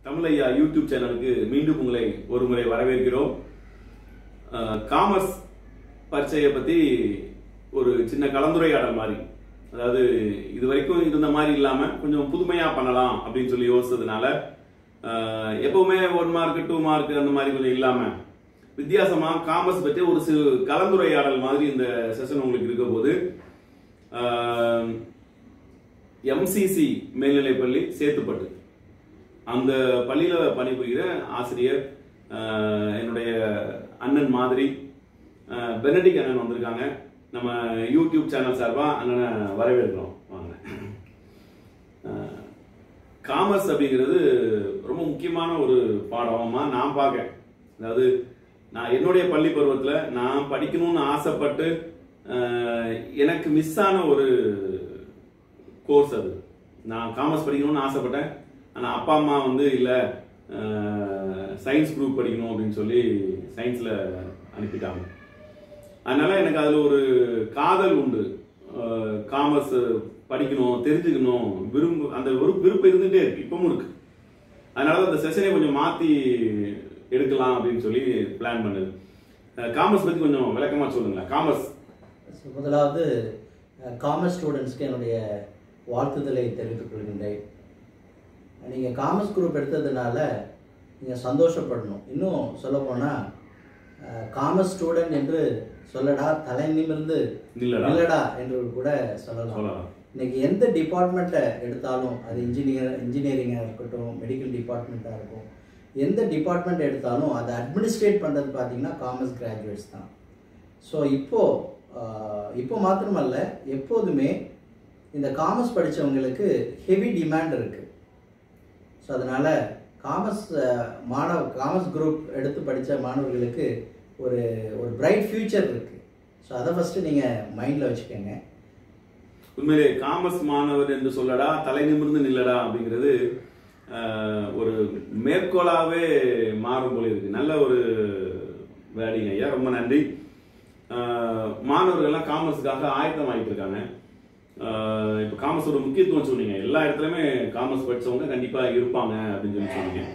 தமிழையா YouTube சேனலுக்கு மீண்டும் உங்களை ஒரு முறை வரவேற்கிறோம் அஹ், காமர்ஸ் பரீட்சையை பத்தி ஒரு சின்ன கலந்துரையாடல் மாதிரி அதாவது இது வரைக்கும் இருந்த மாதிரி இல்லாம கொஞ்சம் புதுமையா பண்ணலாம் அப்படின்னு சொல்லி யோசிச்சதுனால அஹ், எப்பவுமே ஒன் மார்க் டூ மார்க் அந்த மாதிரி கொஞ்சம் இல்லாம வித்தியாசமா காமர்ஸ் பற்றி ஒரு சிறு கலந்துரையாடல் மாதிரி இந்த செஷன் உங்களுக்கு இருக்க போது எம்சிசி மேல்நிலைப்பள்ளி சேத்துப்பட்டு அந்த பள்ளியில பணிபுரிகிற ஆசிரியர் அஹ், என்னுடைய அண்ணன் மாதிரி அஹ், பெனடிக் அண்ணன் வந்திருக்காங்க நம்ம யூடியூப் சேனல் சார்பா அண்ணனை வரவேற்கிறோம் வாங்க அஹ், காமர்ஸ் அப்படிங்கிறது ரொம்ப முக்கியமான ஒரு பாடமா நான் பார்க்க அதாவது நான் என்னுடைய பள்ளி பருவத்துல நான் படிக்கணும்னு ஆசைப்பட்டு அஹ், எனக்கு மிஸ் ஆன ஒரு கோர்ஸ் அது நான் காமர்ஸ் படிக்கணும்னு ஆசைப்பட்டேன் ஆனால் அப்பா அம்மா வந்து இல்லை சயின்ஸ் குரூப் படிக்கணும் அப்படின்னு சொல்லி சயின்ஸில் அனுப்பிட்டாங்க அதனால எனக்கு அதில் ஒரு காதல் உண்டு காமர்ஸ் படிக்கணும் தெரிஞ்சுக்கணும் விரும்பு அந்த ஒரு விருப்பம் இருந்துகிட்டே இருக்கு இப்பவும் இருக்கு அதனால தான் அந்த செஷனை கொஞ்சம் மாற்றி எடுக்கலாம் அப்படின்னு சொல்லி பிளான் பண்ணுது காமர்ஸ் பற்றி கொஞ்சம் விளக்கமாக சொல்லுங்களேன் காமர்ஸ் So, முதலாவது காமர்ஸ் ஸ்டூடெண்ட்ஸ்க்கு என்னுடைய வாழ்த்துதலை தெரிவித்துக் கொள்கின்றேன் நீங்கள் காமர்ஸ் குரூப் எடுத்ததுனால நீங்கள் சந்தோஷப்படணும் இன்னும் சொல்லப்போனால் காமர்ஸ் ஸ்டூடெண்ட் என்று சொல்லடா தலை நிமிர்ந்து இல்லடா. இல்லடா என்று கூட சொல்லலாம் சொல்லலாம் இன்னைக்கு எந்த டிபார்ட்மெண்ட்டை எடுத்தாலும் அது இன்ஜினியர் இன்ஜினியரிங்காக இருக்கட்டும் மெடிக்கல் டிபார்ட்மெண்ட்டாக இருக்கும் எந்த டிபார்ட்மெண்ட் எடுத்தாலும் அதை அட்மினிஸ்ட்ரேட் பண்ணுறது பார்த்தீங்கன்னா காமர்ஸ் கிராஜுவேட்ஸ் தான் ஸோ இப்போது இப்போ மாத்திரமல்ல எப்போதுமே இந்த காமர்ஸ் படித்தவங்களுக்கு ஹெவி டிமாண்ட் இருக்குது ஸோ அதனால் காமர்ஸ் மாணவ காமர்ஸ் குரூப் எடுத்து படித்த மாணவர்களுக்கு ஒரு ஒரு பிரைட் ஃப்யூச்சர் இருக்குது ஸோ அதை ஃபஸ்ட்டு நீங்கள் மைண்டில் வச்சுக்கோங்க உண்மையிலே காமர்ஸ் மாணவர் என்று சொல்லடா தலை நிமிர்ந்து நில்லடா அப்படிங்கிறது ஆஹ், ஒரு மேற்கோளாவே மாறும் போல இருக்கு நல்ல ஒரு வேடிங் ஐயா ரொம்ப நன்றி ஆஹ், மாணவர்கள்லாம் காமர்ஸுக்காக ஆயத்தம் ஆகிட்டு இருக்காங்க ஆஹ், இப்போ காமர்ஸோட முக்கியத்துவம் சொன்னீங்க எல்லா இடத்துலையுமே காமர்ஸ் படிச்சவங்க கண்டிப்பா இருப்பாங்க அப்படின்னு சொல்லி சொன்னீங்க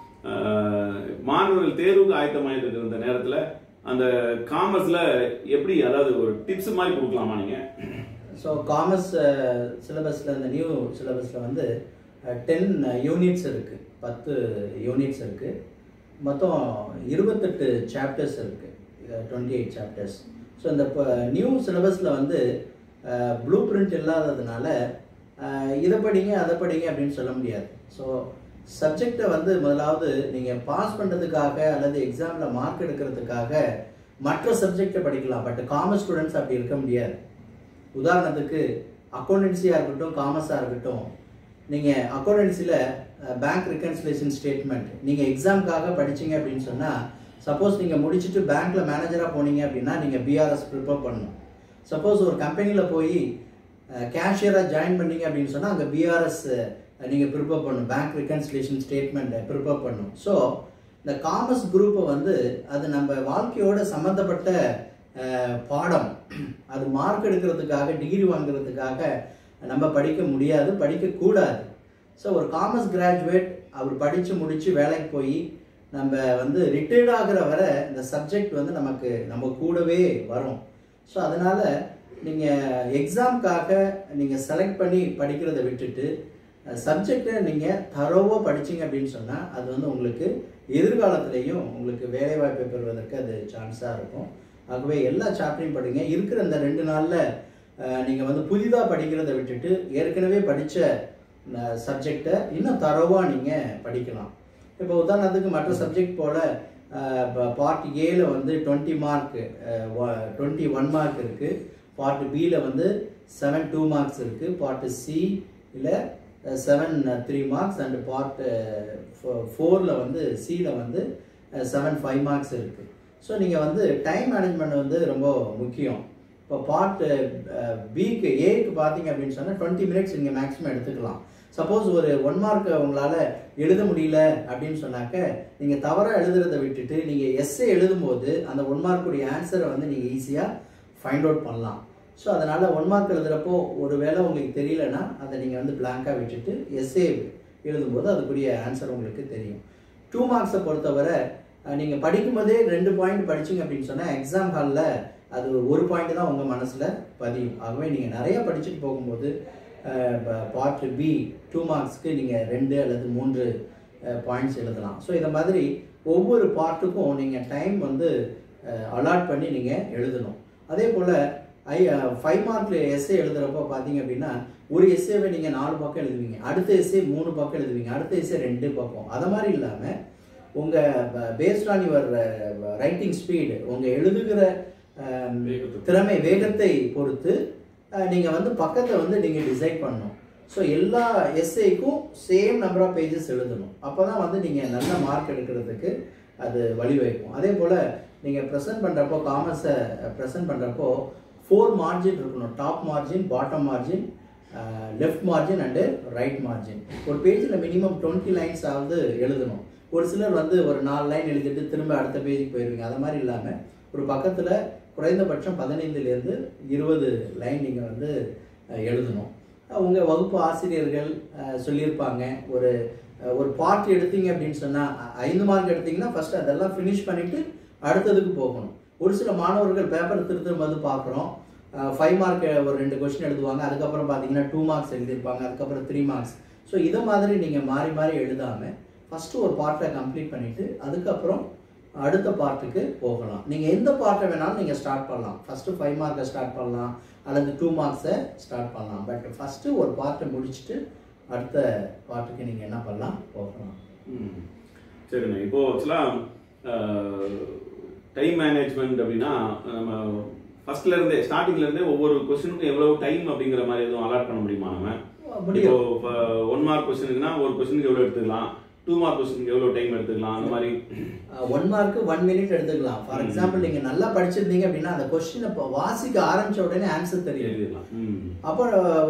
ஆஹ், மாணவர்கள் தேர்வுக்கு ஆயத்தமாயிட்டு இருக்கிற இந்த நேரத்துல அந்த காமர்ஸ்ல எப்படி அதாவது ஒரு டிப்ஸ் மாதிரி கொடுக்கலாமா நீங்க ஸோ காமர்ஸ் சிலபஸில் இந்த நியூ சிலபஸில் வந்து டென் யூனிட்ஸ் இருக்குது பத்து யூனிட்ஸ் இருக்குது மொத்தம் இருபத்தெட்டு சாப்டர்ஸ் இருக்குது டுவெண்ட்டி எயிட் சாப்டர்ஸ் ஸோ இந்த நியூ சிலபஸில் வந்து ப்ளூ பிரிண்ட் இல்லாததுனால அஹ், இதை படிங்க அதை படிங்க அப்படின்னு சொல்ல முடியாது ஸோ சப்ஜெக்டை வந்து முதலாவது நீங்கள் பாஸ் பண்ணுறதுக்காக அல்லது எக்ஸாமில் மார்க் எடுக்கிறதுக்காக மற்ற சப்ஜெக்டை படிக்கலாம் பட் காமர்ஸ் ஸ்டூடெண்ட்ஸ் அப்படி இருக்க முடியாது உதாரணத்துக்கு அக்கௌண்டன்சியாக இருக்கட்டும் காமர்ஸாக இருக்கட்டும் நீங்கள் அக்கௌண்டன்சியில் பேங்க் ரெக்கன்சிலேஷன் ஸ்டேட்மெண்ட் நீங்கள் எக்ஸாம்க்காக படிச்சீங்க அப்படின்னு சொன்னால் சப்போஸ் நீங்கள் முடிச்சுட்டு பேங்க்கில் மேனேஜராக போனீங்க அப்படின்னா நீங்கள் பிஆர்எஸ் ப்ரிப்பேர் பண்ணணும் சப்போஸ் ஒரு கம்பெனியில் போய் கேஷியராக ஜாயின் பண்ணீங்க அப்படின்னு சொன்னால் அங்கே பிஆர்எஸ் நீங்கள் ப்ரிப்பேர் பண்ணணும் பேங்க் ரெக்கன்சிலேஷன் ஸ்டேட்மெண்ட் ப்ரிப்பேர் பண்ணணும் ஸோ இந்த காமர்ஸ் குரூப்பை வந்து அது நம்ம வாழ்க்கையோட சம்மந்தப்பட்ட அஹ், பாடம் அது மார்க் எடுக்கிறதுக்காக டிகிரி வாங்குறதுக்காக நம்ம படிக்க முடியாது படிக்கக்கூடாது ஸோ ஒரு காமர்ஸ் கிராஜுவேட் அவர் படித்து முடித்து வேலைக்கு போய் நம்ம வந்து ரிட்டையர்ட் ஆகிற வரை இந்த சப்ஜெக்ட் வந்து நமக்கு நம்ம கூடவே வரும் ஸோ அதனால் நீங்கள் எக்ஸாம்க்காக நீங்கள் செலக்ட் பண்ணி படிக்கிறத விட்டுட்டு சப்ஜெக்டை நீங்கள் தரோவாக படிச்சீங்க அப்படின்னு சொன்னால் அது வந்து உங்களுக்கு எதிர்காலத்திலையும் உங்களுக்கு வேலைவாய்ப்பை பெறுவதற்கு அது சான்ஸாக இருக்கும் ஆகவே எல்லா சாப்டரையும் படிங்க இருக்கிற இந்த ரெண்டு நாளில் நீங்கள் வந்து புதிதாக படிக்கிறத விட்டுட்டு ஏற்கனவே படித்த சப்ஜெக்டை இன்னும் தரோவாக நீங்கள் படிக்கலாம் இப்போ உதாரணத்துக்கு மற்ற சப்ஜெக்ட் போல் பார்ட் ஏல வந்து twenty mark twenty one mark இருக்குது பார்ட் பியில் வந்து செவன் டூ மார்க்ஸ் இருக்குது பார்ட் சி இல்லை seven three marks and part ஃபோரில் வந்து சியில் வந்து செவன் ஃபைவ் மார்க்ஸ் இருக்குது ஸோ நீங்கள் வந்து டைம் மேனேஜ்மெண்ட் வந்து ரொம்ப முக்கியம் இப்போ பார்ட் பிக்கு ஏக்கு பார்த்தீங்க அப்படின்னு சொன்னால் டுவெண்ட்டி மினிட்ஸ் நீங்கள் மேக்ஸிமம் எடுத்துக்கலாம் சப்போஸ் ஒரு ஒன் மார்க் உங்களால் எழுத முடியல அப்படின்னு சொன்னாக்க நீங்கள் தவறாக எழுதுறதை விட்டுட்டு நீங்கள் எஸ்ஏ எழுதும்போது அந்த ஒன் மார்க்குடைய ஆன்சரை வந்து நீங்கள் ஈஸியாக ஃபைண்ட் அவுட் பண்ணலாம் ஸோ அதனால் ஒன் மார்க் எழுதுகிறப்போ ஒரு வேளை உங்களுக்கு தெரியலனா அதை நீங்கள் வந்து பிளாங்காக விட்டுட்டு எஸ்ஏ எழுதும்போது அதுக்குரிய ஆன்சர் உங்களுக்கு தெரியும் டூ மார்க்ஸை பொறுத்தவரை அஹ், நீங்க படிக்கும்போதே ரெண்டு பாயிண்ட் படிச்சீங்க அப்படின்னு சொன்னா எக்ஸாம் ஹாலில் அது ஒரு பாயிண்ட் தான் உங்க மனசுல பதியும் ஆகவே நீங்க நிறைய படிச்சுட்டு போகும்போது பார்ட் பி டூ மார்க்ஸ்க்கு நீங்க ரெண்டு அல்லது மூன்று பாயிண்ட்ஸ் எழுதலாம் ஸோ இந்த மாதிரி ஒவ்வொரு பார்ட்டுக்கும் நீங்கள் டைம் வந்து அலாட் பண்ணி நீங்கள் எழுதணும் அதே போல் ஐ ஃபைவ் மார்க்ல எஸ்ஏ எழுதுறப்போ பார்த்தீங்க அப்படின்னா ஒரு எஸ்ஏவை நீங்கள் நாலு பக்கம் எழுதுவீங்க அடுத்த எஸ்ஏ மூணு பக்கம் எழுதுவீங்க அடுத்த எஸ்ஏ ரெண்டு பக்கம் அது மாதிரி இல்லாமல் உங்கள் based on your writing speed உங்கள் எழுதுகிற அஹ், வேகத்தை. திறமை வேகத்தை பொறுத்து நீங்கள் வந்து பக்கத்தை வந்து நீங்கள் டிசைட் பண்ணணும் ஸோ எல்லா எஸ்ஏக்கும் சேம் நம்பர் ஆஃப் பேஜஸ் எழுதணும் அப்போ தான் வந்து நீங்கள் நல்ல மார்க் எடுக்கிறதுக்கு அது வழிவகுக்கும் அதே போல் நீங்கள் ப்ரெசென்ட் பண்ணுறப்போ காமர்ஸை ப்ரெசென்ட் பண்ணுறப்போ ஃபோர் மார்ஜின் இருக்கணும் top margin bottom margin left margin and right margin ஒரு பேஜில் மினிமம் டுவெண்ட்டி லைன்ஸ் ஆவது எழுதணும் ஒரு சிலர் வந்து ஒரு நாலு லைன் எழுதிட்டு திரும்ப அடுத்த பேஜுக்கு போயிருவீங்க அது மாதிரி இல்லாமல் ஒரு பக்கத்தில் குறைந்தபட்சம் பதினைந்துலேருந்து இருபது லைன் நீங்கள் வந்து அஹ், எழுதணும் உங்கள் வகுப்பு ஆசிரியர்கள் அஹ், சொல்லியிருப்பாங்க ஒரு அஹ், ஒரு பார்ட் எடுத்தீங்க அப்படின்னு சொன்னால் ஐந்து மார்க் எடுத்தீங்கன்னா ஃபர்ஸ்ட் அதெல்லாம் ஃபினிஷ் பண்ணிவிட்டு அடுத்ததுக்கு போகணும் ஒரு சில மாணவர்கள் பேப்பர் திருத்தும் போது பார்க்குறோம் ஃபைவ் மார்க் ஒரு ரெண்டு கொஸ்டின் எழுதுவாங்க அதுக்கப்புறம் பார்த்தீங்கன்னா டூ மார்க்ஸ் எழுதியிருப்பாங்க அதுக்கப்புறம் த்ரீ மார்க்ஸ் ஸோ இதை மாதிரி நீங்கள் மாறி மாறி எழுதாமல் ஃபஸ்ட்டு ஒரு பார்ட்டை கம்ப்ளீட் பண்ணிவிட்டு அதுக்கப்புறம் அடுத்த பார்ட்டுக்கு போகலாம் நீங்கள் எந்த பார்ட்டை வேணாலும் நீங்கள் ஸ்டார்ட் பண்ணலாம் ஃபஸ்ட்டு ஃபைவ் மார்க்கை ஸ்டார்ட் பண்ணலாம் அல்லது டூ மார்க்ஸை ஸ்டார்ட் பண்ணலாம் பட் ஃபஸ்ட்டு ஒரு பார்ட்டை முடிச்சுட்டு அடுத்த பார்ட்டுக்கு நீங்கள் என்ன பண்ணலாம் போகலாம் ம். சரிண்ணே இப்போ ஆக்சுவலாக டைம் மேனேஜ்மெண்ட் அப்படின்னா நம்ம ஃபர்ஸ்ட்ல இருந்தே ஸ்டார்டிங்ல இருந்தே ஒவ்வொரு கொஸ்டினுக்கும் எவ்வளவு டைம் அப்படிங்கிற மாதிரி எதுவும் அலாட் பண்ண முடியுமா நம்ம முடியும் இப்போ ஒன் மார்க் கொஸ்டினுக்குனா ஒரு கொஸ்டினுக்கு எவ்வளவு எடுத்துக்கலாம் டூ மார்க் கொஸ்டினுக்கு எவ்வளவு டைம் எடுத்துக்கலாம் அந்த மாதிரி ஒன் மார்க்கு ஒன் மினிட் எடுத்துக்கலாம் ஃபார் ம். எக்ஸாம்பிள் நீங்கள் நல்லா படிச்சிருந்தீங்க அப்படின்னா அந்த கொஸ்டினை இப்போ வாசிக்க ஆரம்பிச்ச உடனே ஆன்சர் தெரியும் எழுதிடலாம் ம். அப்போ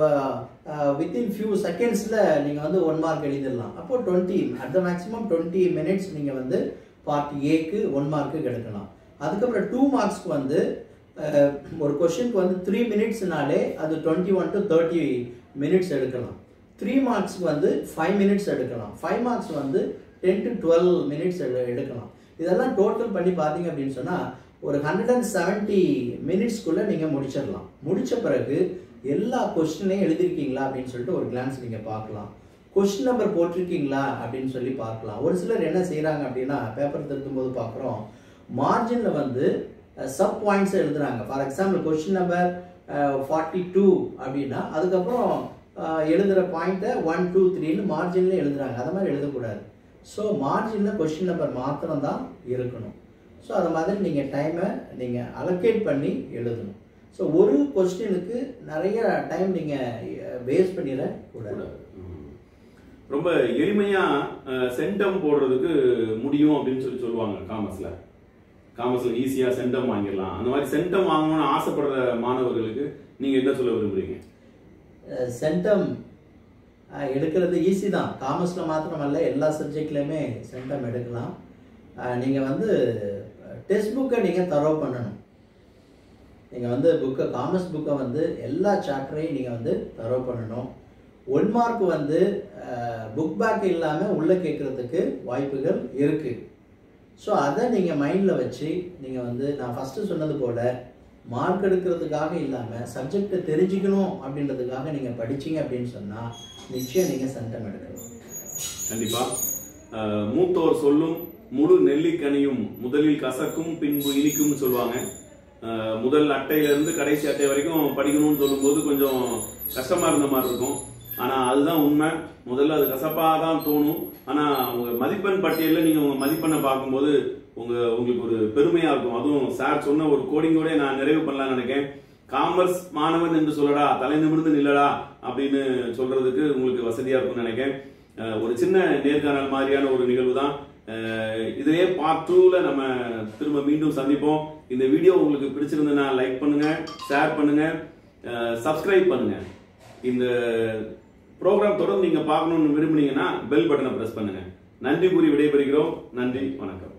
வித்தின் ஃபியூ செகண்ட்ஸில் நீங்கள் வந்து ஒன் மார்க் எழுதிடலாம் அப்போ twenty at the maximum twenty minutes நீங்கள் வந்து பார்ட் ஏக்கு ஒன் மார்க்குக்கு எடுக்கலாம் அதுக்கப்புறம் டூ மார்க்ஸ்க்கு வந்து அஹ், ஒரு கொஷினுக்கு வந்து த்ரீ மினிட்ஸ்னாலே அது twenty one to thirty minutes எடுக்கலாம் த்ரீ மார்க்ஸ்க்கு வந்து ஃபைவ் மினிட்ஸ் எடுக்கலாம் ஃபைவ் மார்க்ஸ் வந்து டென் டு டுவெல் மினிட்ஸ் எடுக்கலாம் இதெல்லாம் டோட்டல் பண்ணி பார்த்தீங்க அப்படின்னு சொன்னால் ஒரு ஹண்ட்ரட் அண்ட் செவன்ட்டி மினிட்ஸ்க்குள்ளே நீங்கள் முடிச்சிடலாம் முடிச்ச பிறகு எல்லா கொஸ்டினையும் எழுதிருக்கீங்களா அப்படின்னு சொல்லிட்டு ஒரு கிளான்ஸ் நீங்கள் பார்க்கலாம் கொஸ்டின் நம்பர் போட்டிருக்கீங்களா அப்படின்னு சொல்லி பார்க்கலாம் ஒரு சிலர் என்ன செய்கிறாங்க அப்படின்னா பேப்பர் திருத்தும் போது பார்க்குறோம் மார்ஜினில் வந்து சப் பாயிண்ட்ஸ் எழுதுறாங்க for example question number forty two அப்படின்னா அதுக்கப்புறம் அஹ், எழுதுகிற பாயிண்ட்டை ஒன் டூ த்ரீன்னு மார்ஜினில் எழுதுறாங்க அது மாதிரி எழுதக்கூடாது ஸோ மார்ஜினில் கொஸ்டின் நம்பர் மாத்திரம் தான் இருக்கணும் ஸோ அது மாதிரி நீங்கள் டைமை நீங்கள் அலோகேட் பண்ணி எழுதணும் ஸோ ஒரு கொஸ்டினுக்கு நிறைய டைம் நீங்கள் வேஸ்ட் பண்ணிடக்கூடாது கூடாது. ம். ரொம்ப எளிமையா சென்டம் போடுறதுக்கு முடியும் அப்படின்னு சொல்லி சொல்லுவாங்க காமர்ஸ்ல காமர்ஸ்ல ஈஸியா சென்டம் வாங்கிடலாம் அந்த மாதிரி சென்டம் வாங்கணும்னு ஆசைப்படுற மாணவர்களுக்கு நீங்க என்ன சொல்ல விரும்புறீங்க சென்டம் எடுக்கிறது ஈஸி தான் காமர்ஸில் மாத்திரமல்ல எல்லா சப்ஜெக்ட்லையுமே சென்டம் எடுக்கலாம் நீங்கள் வந்து டெக்ஸ்ட் புக்கை நீங்கள் தரோ பண்ணணும் நீங்கள் வந்து புக்கை காமர்ஸ் புக்கை வந்து எல்லா சாப்டரையும் நீங்கள் வந்து தரோ பண்ணணும் ஒன் மார்க் வந்து புக் பேக் இல்லாமல் உள்ளே கேட்குறதுக்கு வாய்ப்புகள் இருக்குது ஸோ அதை நீங்கள் மைண்டில் வச்சு நீங்கள் வந்து நான் ஃபஸ்ட்டு சொன்னது போல் மார்க் எடுக்கிறதுக்காக இல்லாமல் சப்ஜெக்டை தெரிஞ்சுக்கணும் அப்படின்றதுக்காக நீங்கள் படிச்சீங்க அப்படின்னு சொன்னால் நிச்சயம் நீங்கள் சென்டம் எடுக்கலாம் கண்டிப்பா அஹ், மூத்தோர் சொல்லும் முழு நெல்லிக்கனியும் முதலில் கசக்கும் பின்பு இனிக்கும்னு சொல்லுவாங்க அஹ், முதல் அட்டையில இருந்து கடைசி அட்டை வரைக்கும் படிக்கணும்னு சொல்லும்போது கொஞ்சம் கஷ்டமா இருந்த மாதிரி இருக்கும் ஆனா அதுதான் உண்மை முதல்ல அது கசப்பா தான் தோணும் ஆனா உங்க மதிப்பெண் பட்டியல்ல நீங்க உங்க மதிப்பெண்ணை பார்க்கும்போது உங்க உங்களுக்கு ஒரு பெருமையா இருக்கும் அதுவும் சார் சொன்ன ஒரு கோடிங்கோட நான் நிறைவு பண்ணலாம்னு நினைக்கிறேன் காமர்ஸ் மாணவன் என்று சொல்லடா தலை நிமிர்ந்து நில்லடா அப்படின்னு சொல்றதுக்கு உங்களுக்கு வசதியா இருக்கும்னு நினைக்கிறேன் அஹ் ஒரு சின்ன நேர்காணல் மாதிரியான ஒரு நிகழ்வு தான் அஹ் இதுலயே பார்ட் டூல நம்ம திரும்ப மீண்டும் சந்திப்போம் இந்த வீடியோ உங்களுக்கு பிடிச்சிருந்ததுன்னா லைக் பண்ணுங்க ஷேர் பண்ணுங்க சப்ஸ்கிரைப் பண்ணுங்க இந்த ப்ரோக்ராம் தொடர்ந்து நீங்க பார்க்கணும்னு விரும்புனீங்கன்னா பெல் பட்டனை பிரஸ் பண்ணுங்க நன்றி கூறி விடைபெறுகிறோம் நன்றி வணக்கம்